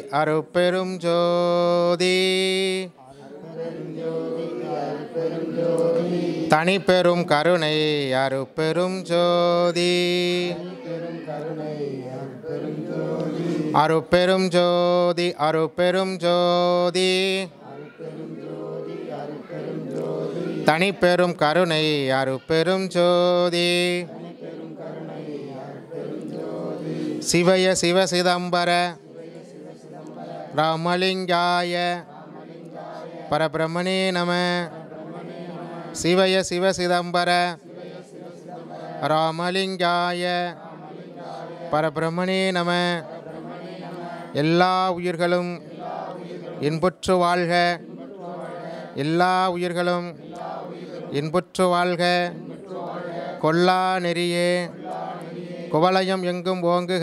அருட்பெரும் ஜோதி தனிப்பெரும் கருணை அருட்பெரும் ஜோதி அருட்பெரும் ஜோதி அருட்பெரும் ஜோதி தனிப்பெரும் கருணை அருட்பெரும் ஜோதி சிவய சிவ சிதம்பர ராமலிங்காய பரபிரம்மணே நம சிவய சிவ சிதம்பர ராமலிங்காய பரபிரம்மணே நம எல்லா உயிர்களும் இன்புற்று வாழ்க எல்லா உயிர்களும் இன்புற்று வாழ்க கொல்லா நெறியே குவலயம் எங்கும் ஓங்குக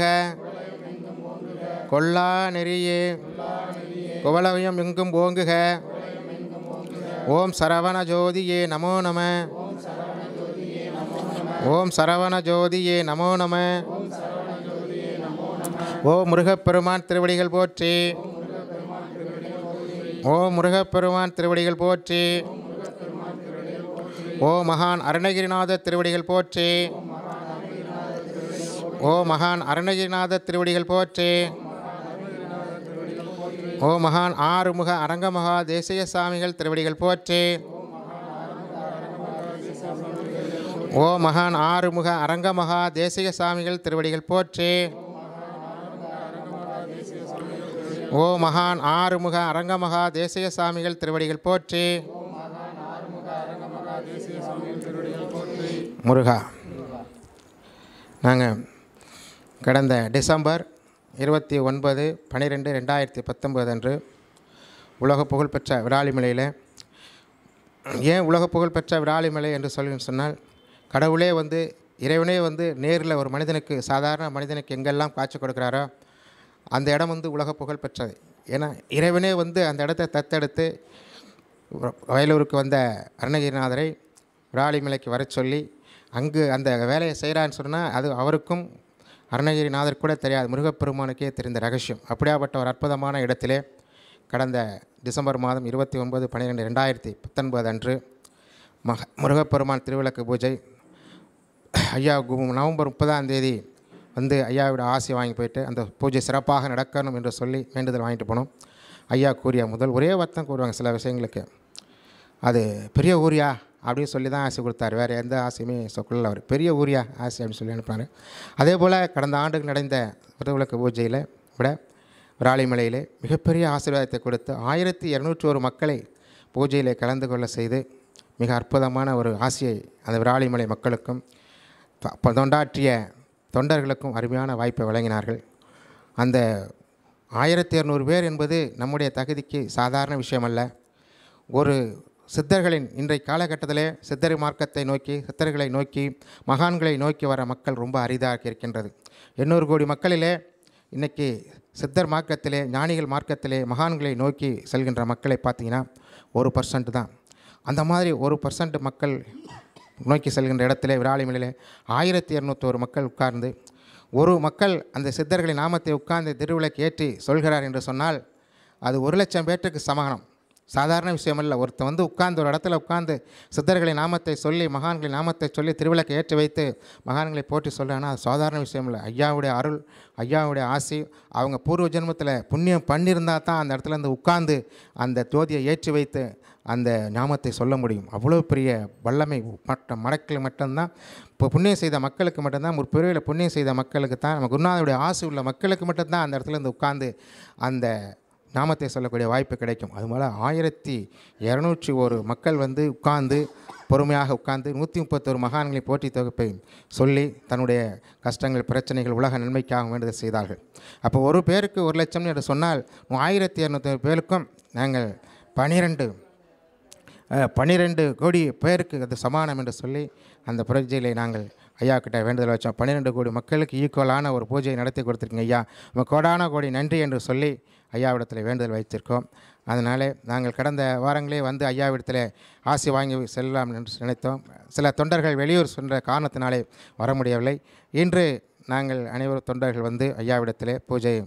கொல்லா நெறியே குவலயம் எங்கும் ஓங்குக ஓம் சரவண ஜோதியே நமோ நம ஓம் சரவண ஜோதியே நமோ நம ஓ முருகப்பெருமான் திருவடிகள் போற்றி ஓ முருகப்பெருமான் திருவடிகள் போற்றி ஓ மகான் அருணகிரிநாத திருவடிகள் போற்றி ஓ மகான் அருணகிரிநாத திருவடிகள் போற்றி ஓ மகான் ஆறுமுக அரங்கமகா தேசிய சாமிகள் திருவடிகள் போற்றி ஓ மகான் ஆறுமுக அரங்கமகா தேசிய சாமிகள் திருவடிகள் போற்றி ஓ மகான் ஆறுமுக அரங்கமகா தேசிய சாமிகள் திருவடிகள் போற்றி முருகா நாங்கள் கடந்த டிசம்பர் இருபத்தி ஒன்பது பன்னிரெண்டு ரெண்டாயிரத்தி பத்தொன்பது அன்று உலக புகழ்பெற்ற விராலிமலையில் ஏன் உலக புகழ்பெற்ற விராலிமலை என்று சொல்லி சொன்னால் கடவுளே வந்து இறைவனே வந்து நேரில் ஒரு மனிதனுக்கு சாதாரண மனிதனுக்கு எங்கெல்லாம் காட்சி கொடுக்குறாரோ அந்த இடம் வந்து உலக புகழ் பெற்றது ஏன்னா இறைவனே வந்து அந்த இடத்த தத்தெடுத்து வயலூருக்கு வந்த அருணகிரிநாதரை விராலிமலைக்கு வர சொல்லி அங்கு அந்த வேலையை செய்கிறான்னு சொன்னால் அது அவருக்கும் அருணகிரிநாதர் கூட தெரியாது முருகப்பெருமானுக்கே தெரிந்த ரகசியம் அப்படியாப்பட்ட ஒரு அற்புதமான இடத்திலே கடந்த டிசம்பர் மாதம் இருபத்தி ஒன்பது பன்னிரெண்டு ரெண்டாயிரத்தி பத்தொன்பது அன்று மக முருகப்பெருமான் திருவிளக்கு பூஜை ஐயா கு- நவம்பர் முப்பதாம் தேதி வந்து ஐயாவோட ஆசை வாங்கி போயிட்டு அந்த பூஜை சிறப்பாக நடக்கணும் என்று சொல்லி வேண்டுதல் வாங்கிட்டு போனோம் ஐயா கூறிய முதல் ஒரே வார்த்தை கூறுவாங்க சில விஷயங்களுக்கு அது பெரிய ஊரியா அப்படின்னு சொல்லி தான் ஆசை கொடுத்தாரு வேறு எந்த ஆசையுமே சொல்லல அவர் பெரிய ஊரியா ஆசை அப்படின்னு சொல்லி அனுப்புனார் அதே போல் கடந்த ஆண்டுகள் நடந்த விரதவிளக்கு பூஜையில் விட விராலிமலையிலே மிகப்பெரிய ஆசீர்வாதத்தை கொடுத்து ஆயிரத்தி இரநூற்றி ஒரு மக்களை பூஜையிலே கலந்து கொள்ள செய்து மிக அற்புதமான ஒரு ஆசையை அந்த விராலிமலை மக்களுக்கும் ப- ப- தொண்டாற்றிய தொண்டர்களுக்கும் அருமையான வாய்ப்பை வழங்கினார்கள் அந்த ஆயிரத்தி இரநூறு பேர் என்பது நம்முடைய தகுதிக்கு சாதாரண விஷயமல்ல ஒரு சித்தர்களின் இன்றைய காலகட்டத்திலே சித்தர் மார்க்கத்தை நோக்கி சித்தர்களை நோக்கி மகான்களை நோக்கி வர மக்கள் ரொம்ப அரிதாக இருக்கின்றது எண்ணூறு கோடி மக்களிலே இன்றைக்கி சித்தர் மார்க்கத்திலே ஞானிகள் மார்க்கத்திலே மகான்களை நோக்கி செல்கின்ற மக்களை பார்த்தீங்கன்னா ஒரு பர்சன்ட் தான் அந்த மாதிரி ஒரு பர்சன்ட் மக்கள் நோக்கி செல்கின்ற இடத்திலே விராலிமலையிலே ஆயிரத்தி இரநூத்தோரு மக்கள் உட்கார்ந்து ஒரு மக்கள் அந்த சித்தர்களின் நாமத்தை உட்கார்ந்து திருவிளக்கு ஏற்றி சொல்கிறார் என்று சொன்னால் அது ஒரு லட்சம் பேற்றுக்கு சமானம் சாதாரண விஷயமல்ல ஒருத்தன் வந்து உட்கார்ந்து ஒரு இடத்துல உட்கார்ந்து சித்தர்களின் நாமத்தை சொல்லி மகான்களின் நாமத்தை சொல்லி திருவிளக்கு ஏற்றி வைத்து மகான்களை போற்றி சொல்கிறான்னா அது சாதாரண விஷயம் இல்லை ஐயாவுடைய அருள் ஐயாவுடைய ஆசி அவங்க பூர்வ ஜென்மத்தில் புண்ணியம் பண்ணியிருந்தால் தான் அந்த இடத்துல இருந்து உட்கார்ந்து அந்த ஜோதியை ஏற்றி வைத்து அந்த ஞாமத்தை சொல்ல முடியும் அவ்வளோ பெரிய வல்லமை மற்ற மடக்கில் மட்டும்தான் இப்போ புண்ணியம் செய்த மக்களுக்கு மட்டும்தான் ஒரு பிரிவில் புண்ணியம் செய்த மக்களுக்கு தான் நம்ம குருநாதருடைய ஆசை உள்ள மக்களுக்கு மட்டும்தான் அந்த இடத்துல இருந்து உட்கார்ந்து அந்த நாமத்தை சொல்லக்கூடிய வாய்ப்பு கிடைக்கும் அதுபோல் ஆயிரத்தி இரநூற்றி ஒரு மக்கள் வந்து உட்கார்ந்து பொறுமையாக உட்கார்ந்து நூற்றி முப்பத்தொரு மகான்களை போற்றி தொகுப்பை சொல்லி தன்னுடைய கஷ்டங்கள் பிரச்சனைகள் உலக நன்மைக்காக வேண்டுதல் செய்தார்கள் அப்போ ஒரு பேருக்கு ஒரு லட்சம் என்று சொன்னால் ஆயிரத்தி இரநூத்தி பேருக்கும் நாங்கள் பனிரெண்டு பன்னிரெண்டு கோடி பேருக்கு அது சமானம் என்று சொல்லி அந்த பூஜையிலே நாங்கள் ஐயா கிட்ட வேண்டுதல் வச்சோம் பன்னிரெண்டு கோடி மக்களுக்கு ஈக்குவலான ஒரு பூஜையை நடத்தி கொடுத்துருக்கீங்க ஐயா உங்க கோடான கோடி நன்றி என்று சொல்லி ஐயாவிடத்தில் வேண்டுதல் வைத்திருக்கோம் அதனாலே நாங்கள் கடந்த வாரங்களே வந்து ஐயாவிடத்தில் ஆசை வாங்கி செல்லலாம் என்று நினைத்தோம் சில தொண்டர்கள் வெளியூர் சென்ற காரணத்தினாலே வர முடியவில்லை இன்று நாங்கள் அனைவரும் தொண்டர்கள் வந்து ஐயாவிடத்திலே பூஜை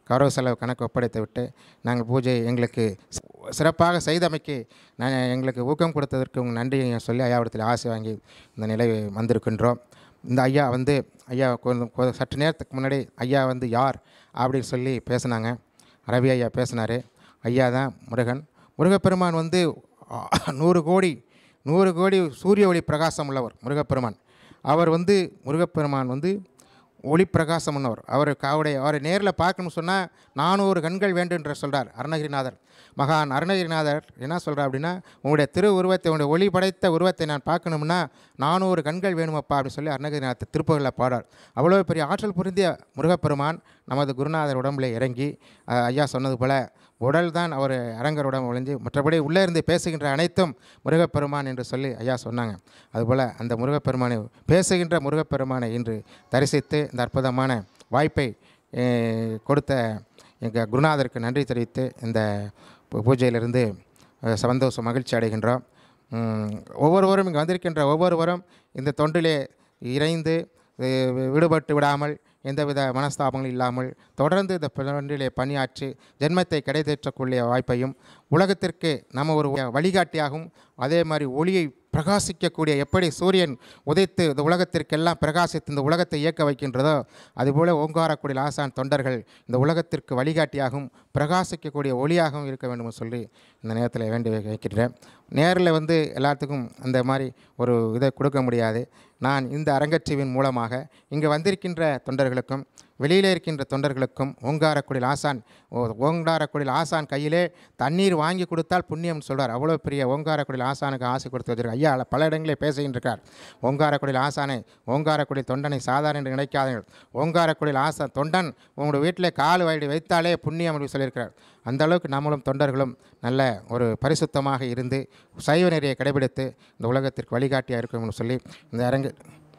கௌரவ செலவு கணக்கு ஒப்படைத்து விட்டு நாங்கள் பூஜை எங்களுக்கு சி- சிறப்பாக செய்தமைக்கு நான் எங்களுக்கு ஊக்கம் கொடுத்ததற்கு உங்கள் நன்றியை சொல்லி ஐயாவிடத்தில் ஆசை வாங்கி இந்த நிலை வந்திருக்கின்றோம் இந்த ஐயா வந்து ஐயா கொஞ்சம் கொ- சற்று நேரத்துக்கு முன்னாடி ஐயா வந்து யார் அப்படின்னு சொல்லி பேசுனாங்க ரவி ஐயா பேசினார் ஐயா தான் முருகன் முருகப்பெருமான் வந்து ஆ, நூறு கோடி நூறு கோடி சூரிய ஒளி பிரகாசம் உள்ளவர் முருகப்பெருமான் அவர் வந்து முருகப்பெருமான் வந்து ஒளி பிரகாசம் உள்ளவர் அவர் அவருடைய அவரை நேரில் பார்க்கணும்னு சொன்னால் நானூறு கண்கள் வேண்டும் என்று சொல்கிறார் அருணகிரிநாதர் மகான் அருணகிரிநாதர் என்ன சொல்கிறார் அப்படின்னா உங்களுடைய திரு உருவத்தை உங்களுடைய ஒளி படைத்த உருவத்தை நான் பார்க்கணும்னா நானூறு கண்கள் வேணுமப்பா அப்படின்னு சொல்லி அருணகிரிநாதர் திருப்புகளில் பாடார் அவ்வளோ பெரிய ஆற்றல் புரிந்திய முருகப்பெருமான் நமது குருநாதர் உடம்புல இறங்கி அஹ், ஐயா சொன்னது போல் உடல் தான் அவர் அரங்கர் உடம்பு ஒழிஞ்சு மற்றபடி உள்ளே இருந்து பேசுகின்ற அனைத்தும் முருகப்பெருமான் என்று சொல்லி ஐயா சொன்னாங்க அதுபோல் அந்த முருகப்பெருமானை பேசுகின்ற முருகப்பெருமானை இன்று தரிசித்து இந்த அற்புதமான வாய்ப்பை அஹ், கொடுத்த எங்கள் குருநாதருக்கு நன்றி தெரிவித்து இந்த பூ- பூஜையிலிருந்து அஹ், சந்தோஷம் மகிழ்ச்சி அடைகின்றோம் உம், ஒவ்வொருவரும் இங்கே வந்திருக்கின்ற ஒவ்வொருவரும் இந்த தொண்டிலே இறைந்து அஹ், வி- விடுபட்டு விடாமல் எந்தவித மனஸ்தாபங்களும் இல்லாமல் தொடர்ந்து இந்த தொண்டிலே பணியாற்றி ஜென்மத்தை கிடைத்தேற்றக்கூடிய வாய்ப்பையும் உலகத்திற்கு நம்ம ஒரு வழிகாட்டியாகவும் அதே மாதிரி ஒளியை பிரகாசிக்கக்கூடிய எப்படி சூரியன் உதைத்து இந்த உலகத்திற்கெல்லாம் பிரகாசித்து இந்த உலகத்தை இயக்க வைக்கின்றதோ அதுபோல ஓங்காரக்குடியில் ஆசான் தொண்டர்கள் இந்த உலகத்திற்கு வழிகாட்டியாகவும் பிரகாசிக்கக்கூடிய ஒளியாகவும் இருக்க வேண்டும் சொல்லி இந்த நேரத்தில் வேண்டி வைக்கின்றேன் நேரில் வந்து எல்லாத்துக்கும் அந்த மாதிரி ஒரு இதை கொடுக்க முடியாது நான் இந்த அரங்கச்சீவின் மூலமாக இங்கே வந்திருக்கின்ற தொண்டர்களுக்கும் வெளியில் இருக்கின்ற தொண்டர்களுக்கும் ஓங்காரக்குடியில் ஆசான் ஓ- ஓங்காரக்குடியில் ஆசான் கையிலே தண்ணீர் வாங்கி கொடுத்தால் புண்ணியம்னு சொல்றார் அவ்வளோ பெரிய ஓங்காரக்குடியில் ஆசானுக்கு ஆசை கொடுத்து வச்சிருக்கார் ஐயா பல இடங்களே பேசுகின்றிருக்கார் ஓங்காரக்குடியில் ஆசானை ஓங்காரக்குடியில் தொண்டனை சாதாரண என்று நினைக்காதீர்கள் ஓங்காரக்குடியில் ஆசான் தொண்டன் உங்களுடைய வீட்டில் கால் வைடி வைத்தாலே புண்ணியம் என்று சொல்லியிருக்கிறார் அந்த அளவுக்கு நம்மளும் தொண்டர்களும் நல்ல ஒரு பரிசுத்தமாக இருந்து சைவ நெறியை கடைபிடித்து இந்த உலகத்திற்கு வழிகாட்டியாக இருக்கணும்னு சொல்லி இந்த அரங்கு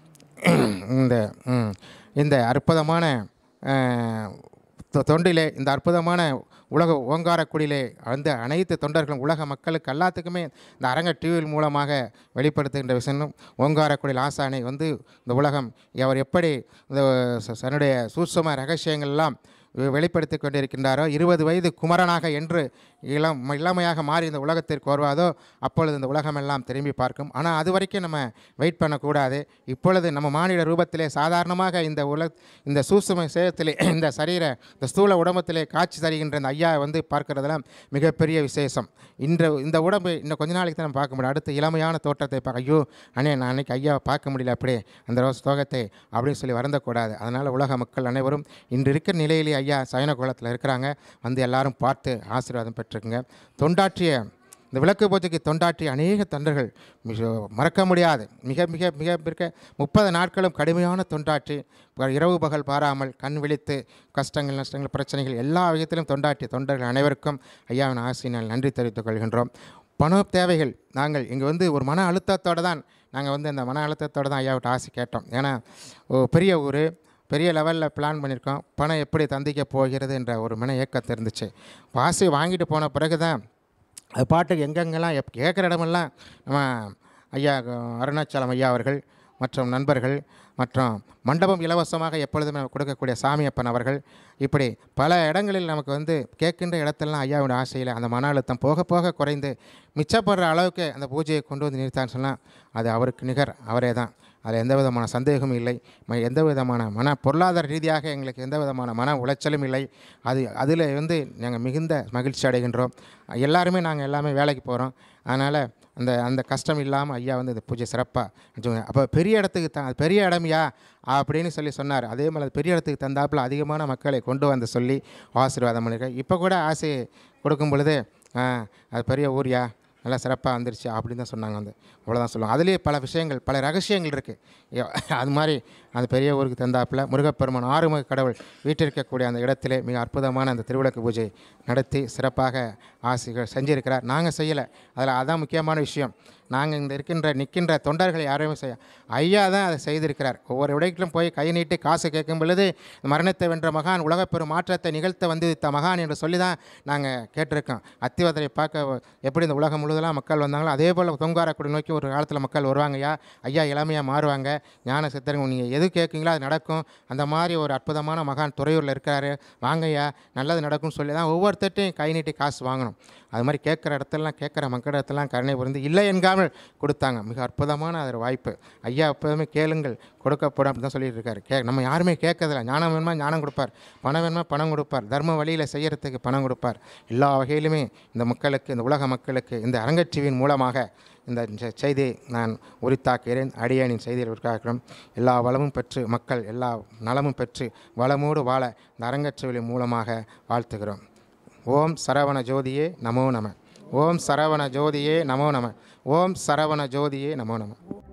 இந்த ம், இந்த அற்புதமான அஹ், தொ- தொண்டிலே இந்த அற்புதமான உலக ஓங்காரக்குடியிலே அந்த அனைத்து தொண்டர்களும் உலக மக்களுக்கு எல்லாத்துக்குமே இந்த அரங்க டிவியில் மூலமாக வெளிப்படுத்துகின்ற விஷயம் ஓங்காரக்குடியில் ஆசானை வந்து இந்த உலகம் அவர் எப்படி இந்த ச- தன்னுடைய சூட்சம ரகசியங்கள் எல்லாம் வெ- வெளிப்படுத்தி கொண்டிருக்கின்றாரோ இருபது வயது குமரனாக என்று இளம் இளமையாக மாறி இந்த உலகத்திற்கு வருவாதோ அப்பொழுது இந்த உலகமெல்லாம் திரும்பி பார்க்கும் ஆனால் அது வரைக்கும் நம்ம வெயிட் பண்ணக்கூடாது இப்பொழுது நம்ம மானிட ரூபத்திலே சாதாரணமாக இந்த உல இந்த சூசும சேதத்திலே இந்த சரீர இந்த ஸ்தூல உடம்பத்திலே காட்சி தருகின்ற இந்த ஐயா வந்து பார்க்கறதெல்லாம் மிகப்பெரிய விசேஷம் இன்ற இந்த உடம்பு இன்னும் கொஞ்ச நாளைக்கு தான் நம்ம பார்க்க முடியும் அடுத்த இளமையான தோற்றத்தை பார்க்க ஐயோ அண்ணே நான் அன்னைக்கு ஐயாவை பார்க்க முடியல அப்படியே அந்த ரோஸ் தோகத்தை அப்படின்னு சொல்லி வருந்தக்கூடாது அதனால் உலக மக்கள் அனைவரும் இன்று இருக்கிற நிலையிலே ஐயா சயன கோலத்தில் இருக்கிறாங்க வந்து எல்லாரும் பார்த்து ஆசீர்வாதம் பெற்றுக்குங்க தொண்டாற்றிய இந்த விளக்கு பூஜைக்கு தொண்டாற்றிய அநேக தொண்டர்கள் மிக மறக்க முடியாது மிக மிக மிக மிக முப்பது நாட்களும் கடுமையான தொண்டாற்றி ப- இரவு பகல் பாராமல் கண் விழித்து கஷ்டங்கள் நஷ்டங்கள் பிரச்சனைகள் எல்லா விதத்திலும் தொண்டாற்றிய தொண்டர்கள் அனைவருக்கும் ஐயாவின் ஆசையினால் நன்றி தெரிவித்துக் கொள்கின்றோம் பண தேவைகள் நாங்கள் இங்கே வந்து ஒரு மன அழுத்தத்தோடு தான் நாங்கள் வந்து அந்த மன அழுத்தத்தோடு தான் ஐயாவிட்ட ஆசை கேட்டோம் ஏன்னா ஓ, பெரிய ஊர் பெரிய லெவலில் பிளான் பண்ணியிருக்கோம் பணம் எப்படி தந்திக்க போகிறது என்ற ஒரு மன ஏக்கத்தை இருந்துச்சு ஆசை வாங்கிட்டு போன பிறகு தான் அது பாட்டுக்கு எங்கெங்கெல்லாம் எப் கேட்குற இடமெல்லாம் நம்ம ஐயா அஹ், அருணாச்சலம் ஐயா அவர்கள் மற்றும் நண்பர்கள் மற்றும் மண்டபம் இலவசமாக எப்பொழுதுமே நமக்கு கொடுக்கக்கூடிய சாமியப்பன் அவர்கள் இப்படி பல இடங்களில் நமக்கு வந்து கேட்கின்ற இடத்தெல்லாம் ஐயாவோட ஆசையில் அந்த மன அழுத்தம் போக போக குறைந்து மிச்சப்படுற அளவுக்கு அந்த பூஜையை கொண்டு வந்து நிறுத்தான்னு சொன்னால் அது அவருக்கு நிகர் அவரே தான் அதில் எந்த விதமான சந்தேகமும் இல்லை ம- எந்த விதமான மன பொருளாதார ரீதியாக எங்களுக்கு எந்த விதமான மன உளைச்சலும் இல்லை அது அதில் வந்து நாங்கள் மிகுந்த மகிழ்ச்சி அடைகின்றோம் எல்லாருமே நாங்கள் எல்லாமே வேலைக்கு போகிறோம் அதனால் அந்த அந்த கஷ்டம் இல்லாமல் ஐயா வந்து இந்த பூஜை சிறப்பாக அப்போ பெரிய இடத்துக்கு தான் அது பெரிய இடம்யா அப்படின்னு சொல்லி சொன்னார் அதே மாதிரி அது பெரிய இடத்துக்கு தந்தாப்புல அதிகமான மக்களை கொண்டு வந்து சொல்லி ஆசீர்வாதம் பண்ணியிருக்கேன் இப்போ கூட ஆசை கொடுக்கும் பொழுது "ஆ, அது பெரிய ஊர்யா நல்லா சிறப்பாக வந்துருச்சு அப்படின்னு தான் சொன்னாங்க வந்து அவ்வளோதான் சொல்லுவாங்க அதுலேயே பல விஷயங்கள் பல ரகசியங்கள் இருக்குது அது மாதிரி அந்த பெரிய ஊருக்கு தந்தாப்புல முருகப்பெருமான் ஆறுமுக கடவுள் வீட்டிருக்கக்கூடிய அந்த இடத்திலே மிக அற்புதமான அந்த திருவிளக்கு பூஜை நடத்தி சிறப்பாக ஆசைகள் செஞ்சிருக்கிறார் நாங்கள் செய்யலை அதில் அதான் முக்கியமான விஷயம் நாங்கள் இந்த இருக்கின்ற நிற்கின்ற தொண்டர்கள் யாரையுமே செய்ய ஐயா தான் அதை செய்திருக்கிறார் ஒவ்வொரு இடத்திலும் போய் கை நீட்டி காசு கேட்கும் பொழுது மரணத்தை வென்ற மகான் உலகப்பெரும் மாற்றத்தை நிகழ்த்த வந்துவித்த மகான் என்று சொல்லி தான் நாங்கள் கேட்டிருக்கோம் அத்திவதரை பார்க்க எப்படி இந்த உலகம் முழுவதெல்லாம் மக்கள் வந்தாங்களோ அதே போல் தொங்காரக்குடி நோக்கி ஒரு காலத்தில் மக்கள் வருவாங்கய்யா ஐயா இளமையாக மாறுவாங்க ஞான சித்தருங்க நீங்கள் எது எது கேட்குங்களோ அது நடக்கும் அந்த மாதிரி ஒரு அற்புதமான மகான் துறையூரில் இருக்காரு வாங்கய்யா நல்லது நடக்கும்னு சொல்லி தான் ஒவ்வொருத்தட்டையும் கை நீட்டி காசு வாங்கணும் அது மாதிரி கேட்குற இடத்துலலாம் கேட்குற மக்கள் இடத்துலலாம் கருணை புரிந்து இல்லை என்காமல் கொடுத்தாங்க மிக அற்புதமான அது ஒரு வாய்ப்பு ஐயா எப்போதுமே கேளுங்கள் கொடுக்கப்படும் அப்படி தான் சொல்லிட்டு இருக்காரு கே நம்ம யாருமே கேட்கறதில்ல ஞானம் வேணுமா ஞானம் கொடுப்பார் பணம் வேணுமா பணம் கொடுப்பார் தர்ம வழியில் செய்யறதுக்கு பணம் கொடுப்பார் எல்லா வகையிலுமே இந்த மக்களுக்கு இந்த உலக மக்களுக்கு இந்த அரங்கச்சிவின் மூலமாக இந்த செ- செய்தியை நான் உரித்தாக்குகிறேன் அடியேனின் செய்தியில் உரித்தாக்கிறோம் எல்லா வளமும் பெற்று மக்கள் எல்லா நலமும் பெற்று வளமோடு வாழ இந்த அரங்கச்சிவிலின் மூலமாக வாழ்த்துகிறோம் ஓம் சரவண ஜோதியே நமோ நம ஓம் சரவண ஜோதியே நமோ நம ஓம் சரவண ஜோதியே நமோ நம